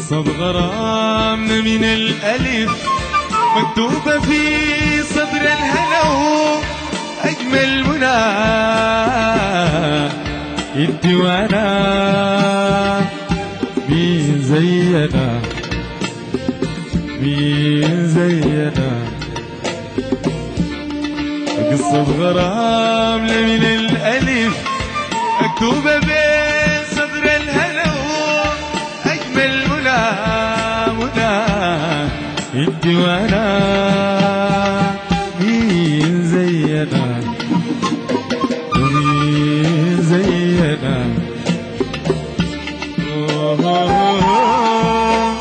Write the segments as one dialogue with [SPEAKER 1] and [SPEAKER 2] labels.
[SPEAKER 1] قصة غرامنا من الألف مكتوبة في صدر الهلو أجمل منى انت وانا مين زينا مين زينا قصة غرام من الألف مكتوبة بين صدر الهلو أجمل منى منى انت وانا مين زينا مين زينا أوه أوه أوه.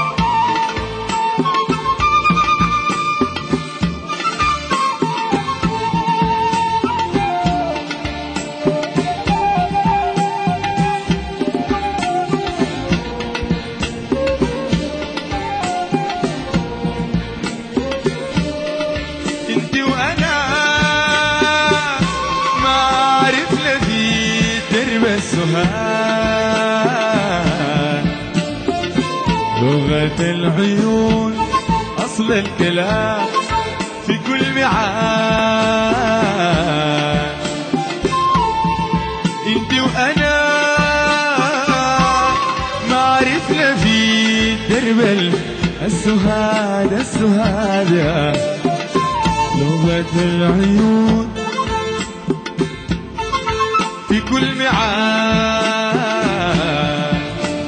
[SPEAKER 1] انت وانا ما عرفنا في درب السهاد لغة العيون أصل الكلام في كل ميعاد انت وانا ما عرفنا في درب السهاد السهاد لغة العيون في كل ميعاد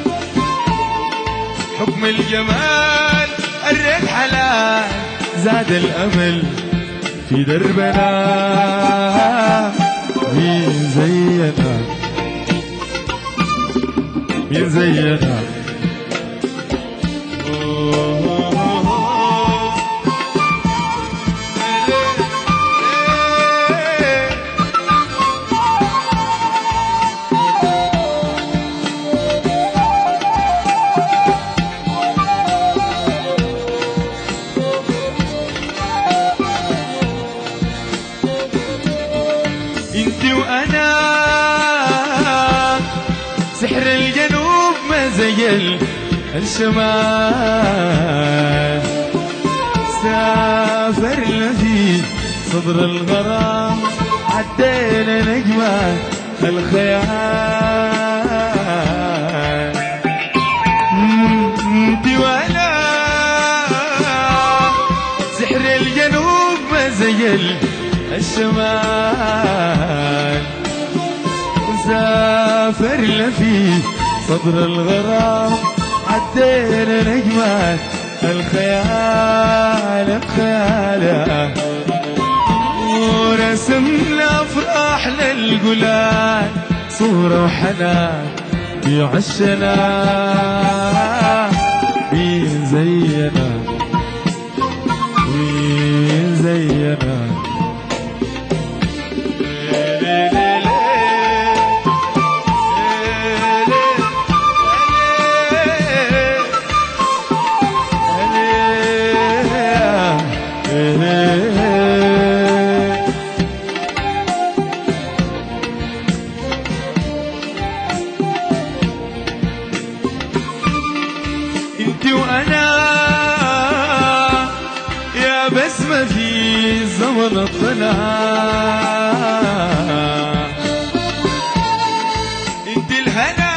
[SPEAKER 1] حكم الجمال الريت حلال زاد الأمل في دربنا مين زينا مين زينا انت وانا سحر الجنوب ما زي الشمال سافرنا في صدر الغرام عدينا نجمة الخيال انت وانا سحر الجنوب ما زي الشمال سافرنا في صدر الغرام عدينا نجمات الخيال الخيال ورسمنا افراح للقلال صورة وحنان يعشنا مين زينا مين زينا انت وانا يا بسمة في زمن الطلاع انت الهنا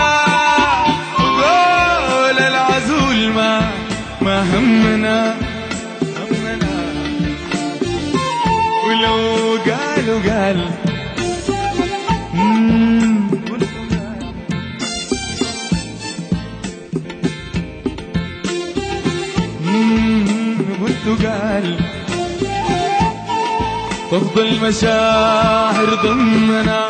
[SPEAKER 1] وقول العزول ما ما همنا همنا ولو قالوا قال مم، قلت قال. مم، قلت قال تفضل مشاعر ضمنا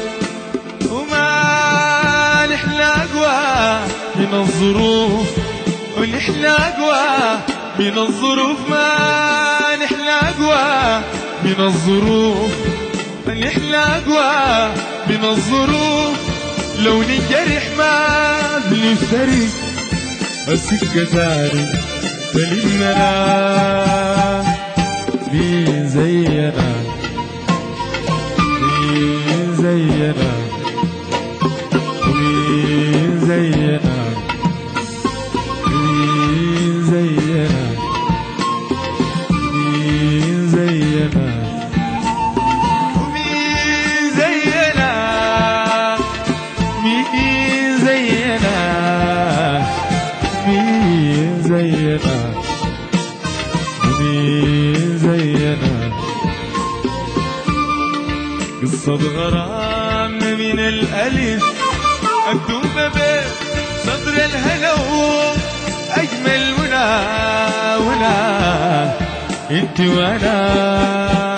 [SPEAKER 1] وما نحلى أقوى من الظروف ونحلى أقوى من الظروف ما نحلى أقوى من الظروف نحلى أقوى من الظروف لو نجرح ما بنفترق السكة تاني تلمنا مين زينا مين زينا مين زينا قصة غرام من الألف مكتوبة بصدر الهلو أجمل ولا ولا انت وانا